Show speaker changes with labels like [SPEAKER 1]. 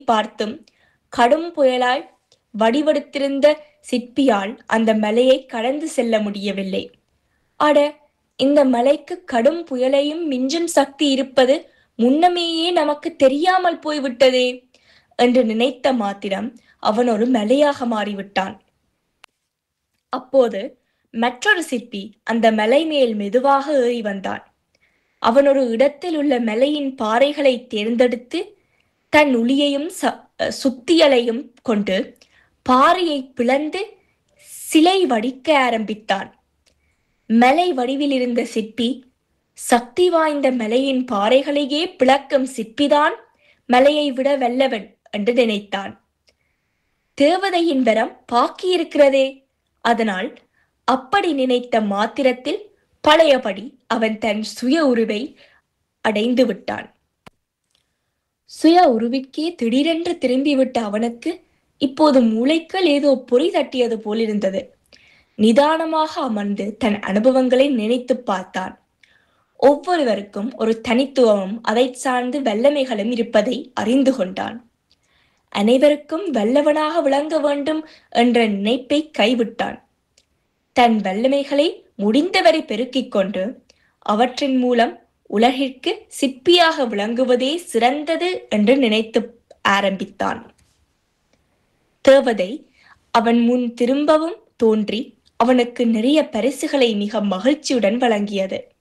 [SPEAKER 1] பார்த்தும் கடும் புயலாய் வடிவெடுத்திருந்த சிற்பியால் அந்த மலையை கடந்து செல்ல முடியவில்லை அட இந்த மலைக்கு கடும் புயலையும் மிஞ்சும் சக்தி இருப்பது முன்னமேயே நமக்கு தெரியாமல் போய்விட்டதே என்று நினைத்த மாத்திரம் அவன் ஒரு மலையாக மாறிவிட்டான் அப்போது மற்றொரு சிற்பி அந்த மலை மேல் மெதுவாக ஏறி வந்தான் அவன் ஒரு இடத்தில் உள்ள மலையின் பாறைகளை தேர்ந்தெடுத்து தன் உளியையும் ச- சுத்தியலையும் கொண்டு பாறையை பிளந்து சிலை வடிக்க ஆரம்பித்தான் மலை வடிவில் இருந்த சிற்பி சக்தி வாய்ந்த மலையின் பாறைகளையே பிளக்கும் சிற்பிதான் மலையை விட வல்லவன் என்று நினைத்தான் தேவதையின் வரம் பாக்கியிருக்கிறதே அதனால் அப்படி நினைத்த மாத்திரத்தில் பழையபடி அவன் தன் சுய உருவை அடைந்து விட்டான் சுய உருவிற்கே திடீரென்று திரும்பிவிட்ட அவனுக்கு இப்போது மூளைக்குள் ஏதோ பொறி தட்டியது போலிருந்தது நிதானமாக அமர்ந்து தன் அனுபவங்களை நினைத்து பார்த்தான் ஒவ்வொருவருக்கும் ஒரு தனித்துவமும் அதை சார்ந்து வல்லமைகளும் இருப்பதை அறிந்து கொண்டான் அனைவருக்கும் வல்லவனாக விளங்க வேண்டும் என்ற நினைப்பை கைவிட்டான் தன் வல்லமைகளை முடிந்தவரை பெருக்கிக் கொண்டு அவற்றின் மூலம் உலகிற்கு சிற்பியாக விளங்குவதே சிறந்தது என்று நினைத்து ஆரம்பித்தான் தேவதை அவன் முன் திரும்பவும் தோன்றி அவனுக்கு நிறைய பரிசுகளை மிக மகிழ்ச்சியுடன் வழங்கியது